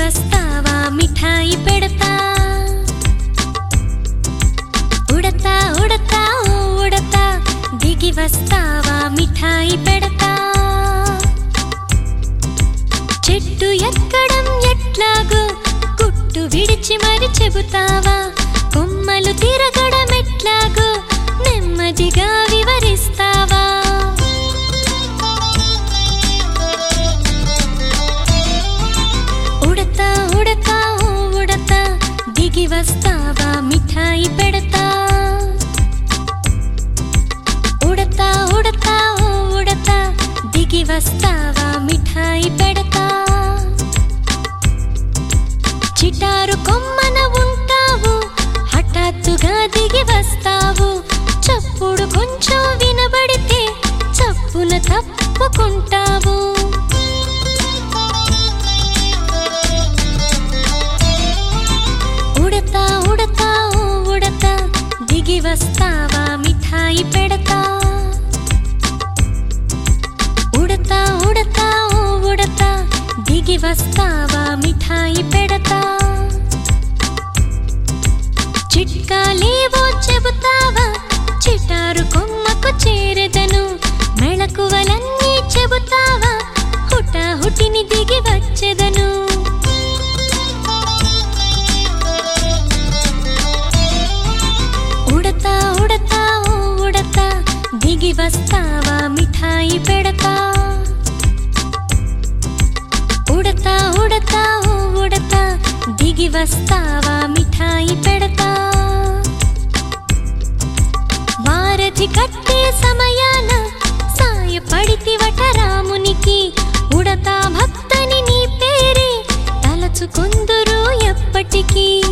వస్తావా మిఠాయి పెడతా ఉడతా ఉడతా ఓ ఉడతా దిగి వస్తావా మిఠాయి పెడతా చెట్టు ఎక్కడం ఎట్లాగో గుట్టు విడిచి మరి చెబుతావా కొమ్మలు తిరగడం ఎట్లాగో నెమ్మదిగా వివరిస్తావా ఉడతా ఉడతా ఓ ఉడతా దిగి వస్తావా మిఠాయి పెడతా ఉడతా ఉడతా ఓ ఉడతా దిగి వస్తావా మిఠాయి పెడతా చిటారు కొమ్మన ఉంటావు హఠాత్తుగా దిగి వస్తావు చప్పుడు కొంచెం వినబడితే చప్పున తప్పుకుంటావు ఉడతా ఉడతా ఓ ఉడతా దిగి వస్తావా మిఠాయి పెడతా ఉడతా ఉడతా ఓ ఉడతా దిగి వస్తావా మిఠాయి పెడతా చిట్కాలేవో చెబుతావా చిటారు కొమ్మకు చేరెదను మెళకువలన్నీ చెబుతావా హుటాహుటిని దిగి వచ్చెదను ఉడతా ఉడతా ఓ ఉడతా దిగి వస్తావా మిఠాయి పెడతా ఉడతా ఉడతా ఓ ఉడతా దిగి వస్తావా మిఠాయి పెడతా వారధి కట్టే సమయాన సాయపడితివట రామునికి ఉడతా భక్తని నీ పేరే తలచుకొందురు ఎప్పటికీ